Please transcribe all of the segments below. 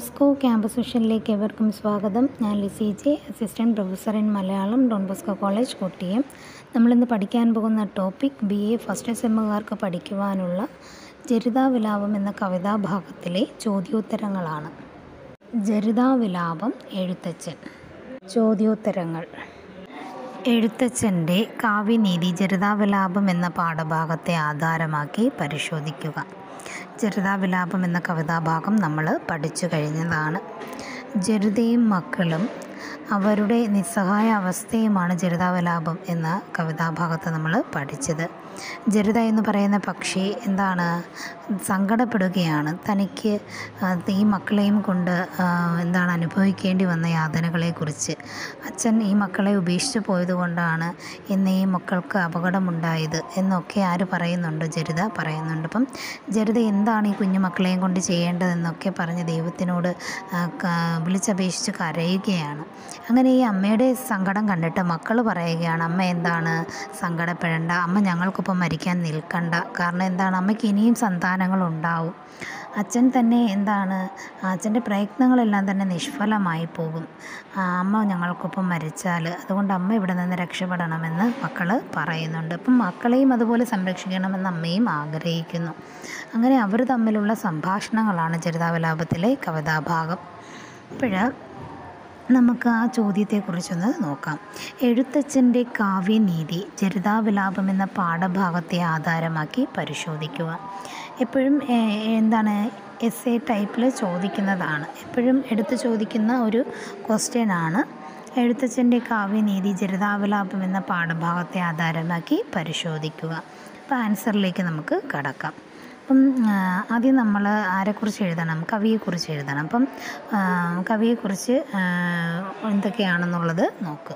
Bosco campus വിഷനിലേക്ക് ഏവർക്കും സ്വാഗതം ഞാൻ Lissy J assistant professor in Malayalam Don Bosco college Kottiyam നമ്മളിന്ന് പഠിക്കാൻ പോകുന്ന ടോപ്പിക് ബി എ ഫസ്റ്റ് സെമ്മുകാർക്ക് പഠിക്കുവാനുള്ള ജരിതാവിലാപം എന്ന കവിതാഭാഗത്തിലെ ചോദ്യോത്തരങ്ങളാണ് ജരിതാവിലാപം എഴുത്തച്ഛൻ ചോദ്യോത്തരങ്ങൾ എഴുത്തച്ഛൻ്റെ കാവ്യനീതി ജരിതാവിലാപം എന്ന പാഠഭാഗത്തെ ആധാരമാക്കി പരിശോധിക്കുക ജരിതാവിലാപം എന്ന കവിതാഭാഗം നമ്മൾ പഠിച്ചു കഴിഞ്ഞതാണ് ജരിതയും മക്കളും അവരുടെ നിസ്സഹായ അവസ്ഥയുമാണ് ജരിതാവിലാപം എന്ന കവിതാഭാഗത്ത് നമ്മൾ പഠിച്ചത് ജരിത എന്ന് പറയുന്ന പക്ഷി എന്താണ് സങ്കടപ്പെടുകയാണ് തനിക്ക് ഈ മക്കളെയും കൊണ്ട് എന്താണ് അനുഭവിക്കേണ്ടി വന്ന യാതനകളെക്കുറിച്ച് അച്ഛൻ ഈ മക്കളെ ഉപേക്ഷിച്ച് പോയതുകൊണ്ടാണ് ഇന്ന് ഈ മക്കൾക്ക് അപകടമുണ്ടായത് എന്നൊക്കെ ആര് പറയുന്നുണ്ട് ജരിത പറയുന്നുണ്ട് അപ്പം ജരിത എന്താണ് ഈ കുഞ്ഞു മക്കളെയും കൊണ്ട് ചെയ്യേണ്ടതെന്നൊക്കെ പറഞ്ഞ് ദൈവത്തിനോട് വിളിച്ചപേക്ഷിച്ച് കരയുകയാണ് അങ്ങനെ ഈ അമ്മയുടെ സങ്കടം കണ്ടിട്ട് മക്കൾ പറയുകയാണ് അമ്മ എന്താണ് സങ്കടപ്പെടേണ്ട അമ്മ ഞങ്ങൾക്കൊപ്പം മരിക്കാൻ നിൽക്കണ്ട കാരണം എന്താണ് അമ്മയ്ക്ക് ഇനിയും സന്താനങ്ങളുണ്ടാവും അച്ഛൻ തന്നെ എന്താണ് അച്ഛൻ്റെ പ്രയത്നങ്ങളെല്ലാം തന്നെ നിഷ്ഫലമായി പോകും അമ്മ ഞങ്ങൾക്കൊപ്പം മരിച്ചാൽ അതുകൊണ്ട് അമ്മ ഇവിടെ നിന്ന് രക്ഷപ്പെടണമെന്ന് മക്കൾ പറയുന്നുണ്ട് അപ്പം മക്കളെയും അതുപോലെ സംരക്ഷിക്കണമെന്ന് അമ്മയും ആഗ്രഹിക്കുന്നു അങ്ങനെ അവർ തമ്മിലുള്ള സംഭാഷണങ്ങളാണ് ചരിതാവലാപത്തിലെ കവിതാഭാഗം അപ്പോൾ നമുക്ക് ആ ചോദ്യത്തെക്കുറിച്ചൊന്ന് നോക്കാം എഴുത്തച്ഛൻ്റെ കാവ്യനീതി ചരിതാവിലാപം എന്ന പാഠഭാഗത്തെ ആധാരമാക്കി പരിശോധിക്കുക എപ്പോഴും എന്താണ് എസ് എ ടൈപ്പിൽ ചോദിക്കുന്നതാണ് എപ്പോഴും എടുത്ത് ചോദിക്കുന്ന ഒരു ക്വസ്റ്റ്യൻ ആണ് എഴുത്തച്ഛൻ്റെ കാവ്യനീതി ചരിതാവിലാപം എന്ന പാഠഭാഗത്തെ ആധാരമാക്കി പരിശോധിക്കുക അപ്പോൾ ആൻസറിലേക്ക് നമുക്ക് കടക്കാം അപ്പം ആദ്യം നമ്മൾ ആരെക്കുറിച്ച് എഴുതണം കവിയെക്കുറിച്ച് എഴുതണം അപ്പം കവിയെക്കുറിച്ച് എന്തൊക്കെയാണെന്നുള്ളത് നോക്കുക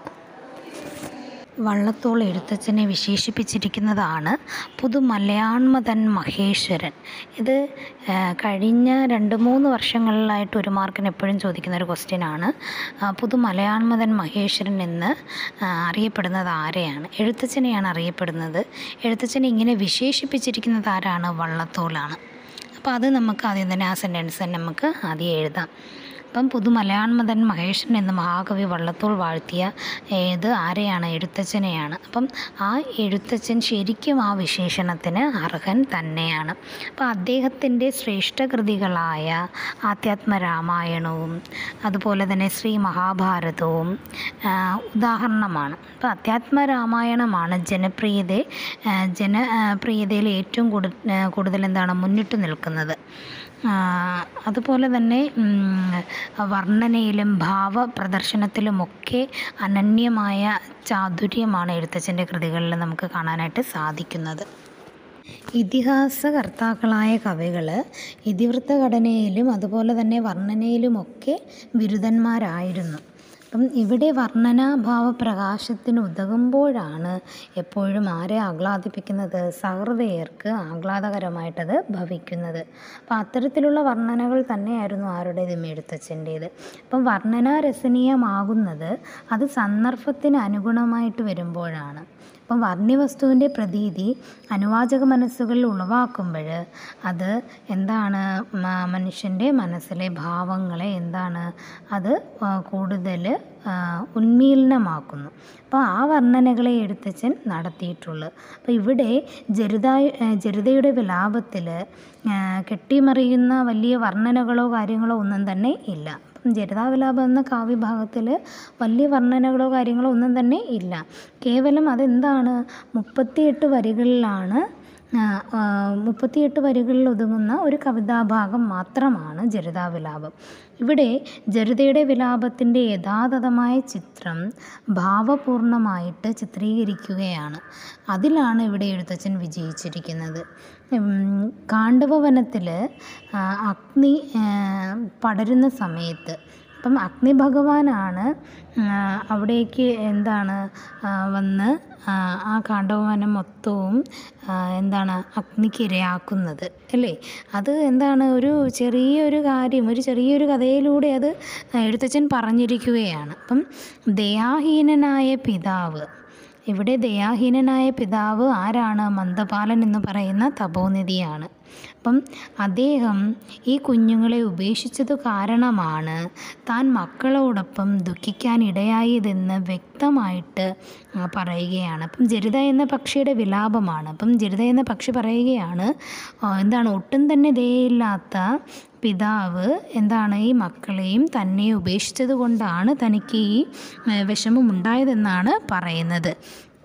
വള്ളത്തോൾ എഴുത്തച്ഛനെ വിശേഷിപ്പിച്ചിരിക്കുന്നതാണ് പുതു മലയാൺമതൻ മഹേശ്വരൻ ഇത് കഴിഞ്ഞ രണ്ട് മൂന്ന് വർഷങ്ങളിലായിട്ട് ഒരു മാർക്കിന് എപ്പോഴും ചോദിക്കുന്ന ഒരു ക്വസ്റ്റ്യൻ ആണ് പുതു മലയാൺമതൻ മഹേശ്വരൻ എന്ന് അറിയപ്പെടുന്നത് ആരെയാണ് എഴുത്തച്ഛനെയാണ് അറിയപ്പെടുന്നത് എഴുത്തച്ഛനെ ഇങ്ങനെ വിശേഷിപ്പിച്ചിരിക്കുന്നത് ആരാണ് വള്ളത്തോളാണ് അപ്പോൾ അത് നമുക്ക് ആദ്യം തന്നെ ആ സെൻറ്റൻസ് നമുക്ക് ആദ്യം എഴുതാം അപ്പം പുതു മലയാൺമതൻ മഹേഷൻ എന്ന മഹാകവി വള്ളത്തോൾ വാഴ്ത്തിയ ഏത് ആരെയാണ് എഴുത്തച്ഛനെയാണ് അപ്പം ആ എഴുത്തച്ഛൻ ശരിക്കും ആ വിശേഷണത്തിന് അർഹൻ തന്നെയാണ് അപ്പം അദ്ദേഹത്തിൻ്റെ ശ്രേഷ്ഠകൃതികളായ ആധ്യാത്മരാമായണവും അതുപോലെ തന്നെ ശ്രീ മഹാഭാരതവും ഉദാഹരണമാണ് അപ്പം അധ്യാത്മരാമായണമാണ് ജനപ്രിയത ജനപ്രിയതയിൽ ഏറ്റവും കൂടുതൽ കൂടുതൽ എന്താണ് മുന്നിട്ട് നിൽക്കുന്നത് അതുപോലെ തന്നെ വർണ്ണനയിലും ഭാവ പ്രദർശനത്തിലുമൊക്കെ അനന്യമായ ചാതുര്യമാണ് എഴുത്തച്ഛൻ്റെ കൃതികളിൽ നമുക്ക് കാണാനായിട്ട് സാധിക്കുന്നത് ഇതിഹാസകർത്താക്കളായ കവികൾ ഇതിവൃത്തഘടനയിലും അതുപോലെ തന്നെ വർണ്ണനയിലുമൊക്കെ ബിരുദന്മാരായിരുന്നു അപ്പം ഇവിടെ വർണ്ണനാഭാവ പ്രകാശത്തിന് ഉതകുമ്പോഴാണ് എപ്പോഴും ആരെ ആഹ്ലാദിപ്പിക്കുന്നത് സഹൃദയർക്ക് ആഹ്ലാദകരമായിട്ടത് ഭവിക്കുന്നത് അപ്പം അത്തരത്തിലുള്ള വർണ്ണനകൾ തന്നെയായിരുന്നു ആരുടേതും എഴുത്തച്ഛൻ്റേത് അപ്പം വർണ്ണന രസനീയമാകുന്നത് അത് സന്ദർഭത്തിന് അനുഗുണമായിട്ട് വരുമ്പോഴാണ് അപ്പം വർണ്ണ്യവസ്തുവിൻ്റെ പ്രതീതി അനുവാചക മനസ്സുകളിൽ ഉളവാക്കുമ്പോൾ അത് എന്താണ് മനുഷ്യൻ്റെ മനസ്സിലെ ഭാവങ്ങളെ എന്താണ് അത് കൂടുതൽ ഉന്മീലനമാക്കുന്നു അപ്പോൾ ആ വർണ്ണനകളെ എഴുത്തച്ഛൻ നടത്തിയിട്ടുള്ളു അപ്പോൾ ഇവിടെ ജരിത ജരിതയുടെ വിലാപത്തിൽ കെട്ടിമറിയുന്ന വലിയ വർണ്ണനകളോ കാര്യങ്ങളോ ഒന്നും തന്നെ ഇല്ല അപ്പം ജരിതാവിലാപം എന്ന കാവ്യഭാഗത്തിൽ വലിയ വർണ്ണനകളോ കാര്യങ്ങളോ ഒന്നും തന്നെ ഇല്ല കേവലം അതെന്താണ് മുപ്പത്തിയെട്ട് വരികളിലാണ് മുപ്പത്തിയെട്ട് വരികളിൽ ഒതുങ്ങുന്ന ഒരു കവിതാഭാഗം മാത്രമാണ് ജരിതാവിലാപം ഇവിടെ ജരിതയുടെ വിലാപത്തിൻ്റെ യഥാതഥമായ ചിത്രം ഭാവപൂർണമായിട്ട് ചിത്രീകരിക്കുകയാണ് അതിലാണ് ഇവിടെ എഴുത്തച്ഛൻ വിജയിച്ചിരിക്കുന്നത് കാണ്ഡവവനത്തിൽ അഗ്നി പടരുന്ന സമയത്ത് അപ്പം അഗ്നി ഭഗവാനാണ് അവിടേക്ക് എന്താണ് വന്ന് ആ കാണ്ഡവവനം മൊത്തവും എന്താണ് അഗ്നിക്ക് ഇരയാക്കുന്നത് അല്ലേ അത് എന്താണ് ഒരു ചെറിയൊരു കാര്യം ഒരു ചെറിയൊരു കഥയിലൂടെ അത് എഴുത്തച്ഛൻ പറഞ്ഞിരിക്കുകയാണ് അപ്പം ദയാഹീനനായ പിതാവ് ഇവിടെ ദയാഹീനനായ പിതാവ് ആരാണ് മന്ദപാലൻ എന്ന് പറയുന്ന തപോനിധിയാണ് അപ്പം അദ്ദേഹം ഈ കുഞ്ഞുങ്ങളെ ഉപേക്ഷിച്ചത് കാരണമാണ് താൻ മക്കളോടൊപ്പം ദുഃഖിക്കാനിടയായതെന്ന് വ്യക്തമായിട്ട് ആ, പറയുകയാണ് അപ്പം ജരിത എന്ന പക്ഷിയുടെ വിലാപമാണ് അപ്പം ജരിത എന്ന പക്ഷി പറയുകയാണ് ആ, എന്താണ് ഒട്ടും തന്നെ ദയയില്ലാത്ത പിതാവ് എന്താണ് ഈ മക്കളെയും തന്നെ ഉപേക്ഷിച്ചത് കൊണ്ടാണ് തനിക്ക് ഈ ആ, വിഷമം ഉണ്ടായതെന്നാണ് പറയുന്നത്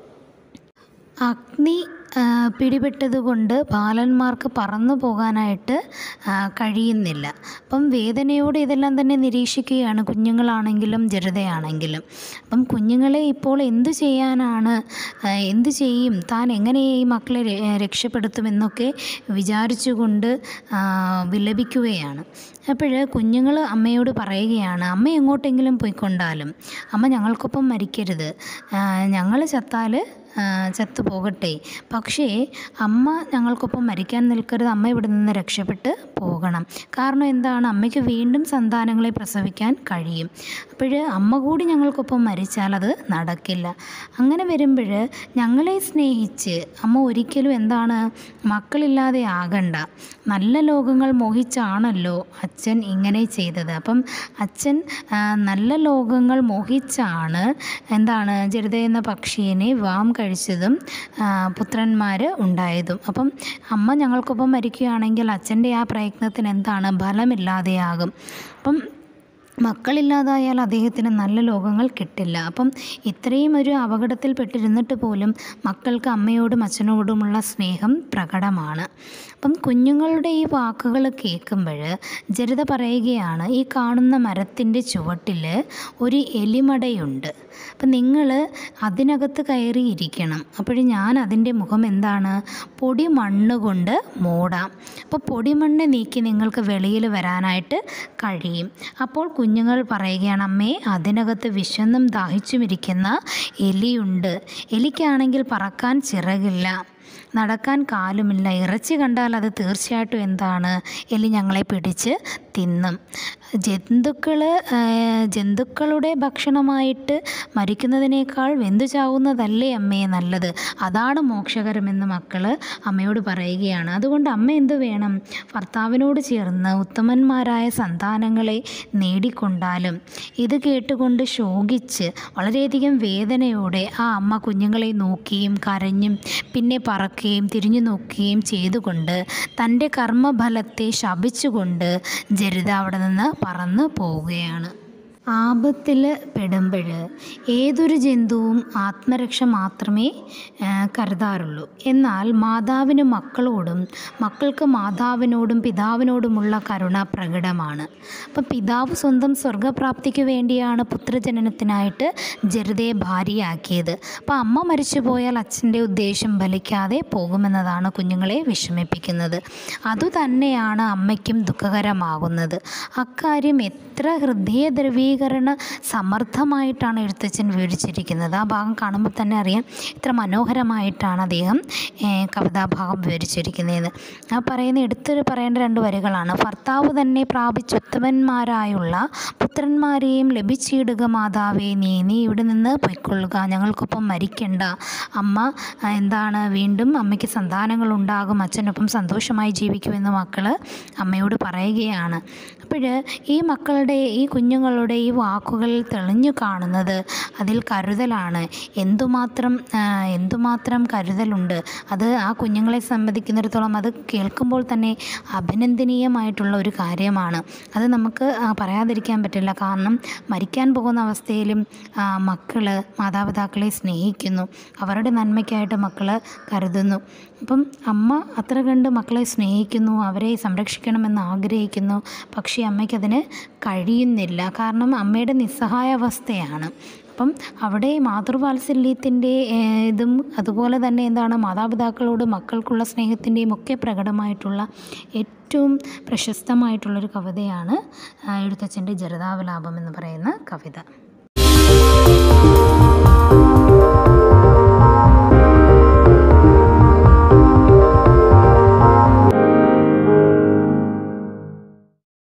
അഗ്നി ആ, പിടിപെട്ടതുകൊണ്ട് ബാലന്മാർക്ക് പറന്നു പോകാനായിട്ട് ആ, കഴിയുന്നില്ല അപ്പം വേദനയോടെ ഇതെല്ലാം തന്നെ നിരീക്ഷിക്കുകയാണ് കുഞ്ഞുങ്ങളാണെങ്കിലും ജനതയാണെങ്കിലും അപ്പം കുഞ്ഞുങ്ങളെ ഇപ്പോൾ എന്തു ചെയ്യാനാണ് ആ, എന്തു ചെയ്യും താൻ എങ്ങനെ ഈ മക്കളെ ര- രക്ഷപ്പെടുത്തുമെന്നൊക്കെ വിചാരിച്ചുകൊണ്ട് ആ, വിലപിക്കുകയാണ് അപ്പോൾ കുഞ്ഞുങ്ങൾ അമ്മയോട് പറയുകയാണ് അമ്മ എങ്ങോട്ടെങ്കിലും പോയിക്കൊണ്ടാലും അമ്മ ഞങ്ങൾക്കൊപ്പം മരിക്കരുത് ഞങ്ങൾ ചത്താൽ ചത്തു പോകട്ടെ പക്ഷേ അമ്മ ഞങ്ങൾക്കൊപ്പം മരിക്കാൻ നിൽക്കരുത് അമ്മ ഇവിടെ നിന്ന് രക്ഷപ്പെട്ട് പോകണം കാരണം എന്താണ് അമ്മയ്ക്ക് വീണ്ടും സന്താനങ്ങളെ പ്രസവിക്കാൻ കഴിയും അപ്പോൾ അമ്മ കൂടി ഞങ്ങൾക്കൊപ്പം മരിച്ചാൽ അത് നടക്കില്ല അങ്ങനെ വരുമ്പോൾ ഞങ്ങളെ സ്നേഹിച്ച് അമ്മ ഒരിക്കലും എന്താണ് മക്കളില്ലാതെ ആകണ്ട നല്ല ലോകങ്ങൾ മോഹിച്ചാണല്ലോ അച്ഛൻ ഇങ്ങനെ ചെയ്തത് അപ്പം അച്ഛൻ ആ, നല്ല ലോകങ്ങൾ മോഹിച്ചാണ് എന്താണ് ജരിത എന്ന പക്ഷിയെ വാം കഴിച്ചതും പുത്രന്മാർ ഉണ്ടായതും അപ്പം അമ്മ ഞങ്ങൾക്കൊപ്പം മരിക്കുകയാണെങ്കിൽ അച്ഛൻ്റെ ആ പ്രയത്നത്തിന് എന്താണ് ഫലമില്ലാതെയാകും അപ്പം മക്കളില്ലാതായാൽ അദ്ദേഹത്തിന് നല്ല ലോകങ്ങൾ കിട്ടില്ല അപ്പം ഇത്രയും ഒരു അപകടത്തിൽപ്പെട്ടിരുന്നിട്ട് പോലും മക്കൾക്ക് അമ്മയോടും അച്ഛനോടുമുള്ള സ്നേഹം പ്രകടമാണ് അപ്പം കുഞ്ഞുങ്ങളുടെ ഈ വാക്കുകൾ കേൾക്കുമ്പോൾ ജരിത പറയുകയാണ് ഈ കാണുന്ന മരത്തിൻ്റെ ചുവട്ടിൽ ഒരു എലിമടയുണ്ട് അപ്പം നിങ്ങൾ അതിനകത്ത് കയറിയിരിക്കണം അപ്പോൾ ഞാൻ അതിൻ്റെ മുഖം എന്താണ് പൊടി മണ്ണ് കൊണ്ട് മൂടാം അപ്പോൾ പൊടിമണ്ണ് നീക്കി നിങ്ങൾക്ക് വെളിയിൽ വരാനായിട്ട് കഴിയും അപ്പോൾ കുഞ്ഞുങ്ങൾ പറയുകയാണ് അമ്മേ അതിനകത്ത് വിശന്നും ദാഹിച്ചുമിരിക്കുന്ന എലിയുണ്ട് എലിക്കാണെങ്കിൽ പറക്കാൻ ചിറകില്ല നടക്കാൻ കാലുമില്ല ഇറച്ചി കണ്ടാൽ അത് തീർച്ചയായിട്ടും എന്താണ് എലി ഞങ്ങളെ പിടിച്ച് തിന്നും ജന്തുക്കൾ ജന്തുക്കളുടെ ഭക്ഷണമായിട്ട് മരിക്കുന്നതിനേക്കാൾ വെന്തു ചാവുന്നതല്ലേ അമ്മയെ നല്ലത് അതാണ് മോക്ഷകരമെന്ന് മക്കൾ അമ്മയോട് പറയുകയാണ് അതുകൊണ്ട് അമ്മ എന്ത് വേണം ഭർത്താവിനോട് ചേർന്ന് ഉത്തമന്മാരായ സന്താനങ്ങളെ നേടിക്കൊണ്ടാലും ഇത് കേട്ടുകൊണ്ട് ശോകിച്ച് വളരെയധികം വേദനയോടെ ആ അമ്മ കുഞ്ഞുങ്ങളെ നോക്കിയും കരഞ്ഞും പിന്നെ പറക്കുകയും തിരിഞ്ഞു നോക്കുകയും ചെയ്തുകൊണ്ട് തൻ്റെ കർമ്മഫലത്തെ ശപിച്ചുകൊണ്ട് ജരിത അവിടെ നിന്ന് പറന്നു പോവുകയാണ് ആപത്തിൽ പെടുമ്പോൾ ഏതൊരു ജന്തുവും ആത്മരക്ഷ മാത്രമേ ആ, കരുതാറുള്ളൂ എന്നാൽ മാതാവിന് മക്കളോടും മക്കൾക്ക് മാതാവിനോടും പിതാവിനോടുമുള്ള കരുണ പ്രകടമാണ് അപ്പം പിതാവ് സ്വന്തം സ്വർഗപ്രാപ്തിക്ക് വേണ്ടിയാണ് പുത്രജനനത്തിനായിട്ട് ജരിതയെ ഭാര്യയാക്കിയത് അപ്പം അമ്മ മരിച്ചു പോയാൽ അച്ഛൻ്റെ ഉദ്ദേശം ഫലിക്കാതെ പോകുമെന്നതാണ് കുഞ്ഞുങ്ങളെ വിഷമിപ്പിക്കുന്നത് അതുതന്നെയാണ് അമ്മയ്ക്കും ദുഃഖകരമാകുന്നത് അക്കാര്യം എത്ര ഹൃദയദ്രവീകരണ സമർത്ഥമായിട്ടാണ് എഴുത്തച്ഛൻ വിവരിച്ചിരിക്കുന്നത് ആ ഭാഗം കാണുമ്പോൾ തന്നെ അറിയാം ഇത്ര മനോഹരമായിട്ടാണ് അദ്ദേഹം ഏഹ്, കവിതാഭാഗം വിവരിച്ചിരിക്കുന്നതെന്ന് ആ പറയുന്ന എടുത്തൊരു പറയേണ്ട രണ്ട് വരികളാണ് ഭർത്താവ് തന്നെ പ്രാപിച്ച ഉത്തമന്മാരായുള്ള പുത്രന്മാരെയും ലഭിച്ചിടുക മാതാവേ നീ നീ ഇവിടെ നിന്ന് പൊയ്ക്കൊള്ളുക ഞങ്ങൾക്കൊപ്പം മരിക്കണ്ട അമ്മ ആ, എന്താണ് വീണ്ടും അമ്മയ്ക്ക് സന്താനങ്ങൾ ഉണ്ടാകും അച്ഛനൊപ്പം സന്തോഷമായി ജീവിക്കുമെന്ന് മക്കൾ അമ്മയോട് പറയുകയാണ് അപ്പോൾ ഈ മക്കളുടെ ഈ കുഞ്ഞുങ്ങളുടെ ഈ വാക്കുകളിൽ തെളിഞ്ഞു കാണുന്നത് അതിൽ കരുതലാണ് എന്തുമാത്രം ആ, എന്തുമാത്രം കരുതലുണ്ട് അത് ആ കുഞ്ഞുങ്ങളെ സംബന്ധിക്കുന്നിടത്തോളം അത് കേൾക്കുമ്പോൾ തന്നെ അഭിനന്ദനീയമായിട്ടുള്ള ഒരു കാര്യമാണ് അത് നമുക്ക് ആ, പറയാതിരിക്കാൻ പറ്റില്ല കാരണം മരിക്കാൻ പോകുന്ന അവസ്ഥയിലും മക്കൾ മാതാപിതാക്കളെ സ്നേഹിക്കുന്നു അവരുടെ നന്മയ്ക്കായിട്ട് മക്കൾ കരുതുന്നു അപ്പം അമ്മ അത്ര കണ്ട് മക്കളെ സ്നേഹിക്കുന്നു അവരെ സംരക്ഷിക്കണമെന്ന് ആഗ്രഹിക്കുന്നു പക്ഷേ അമ്മയ്ക്കതിന് കഴിയുന്നില്ല കാരണം അമ്മയുടെ നിസ്സഹായ അവസ്ഥയാണ് അപ്പം അവിടെ മാതൃവാത്സല്യത്തിൻ്റെ ഏഹ്, ഇതും അതുപോലെ തന്നെ എന്താണ് മാതാപിതാക്കളോട് മക്കൾക്കുള്ള സ്നേഹത്തിൻ്റെയും ഒക്കെ പ്രകടമായിട്ടുള്ള ഏറ്റവും പ്രശസ്തമായിട്ടുള്ളൊരു കവിതയാണ് ആ, എഴുത്തച്ഛൻ്റെ ജലതാവലാപം എന്ന് പറയുന്ന കവിത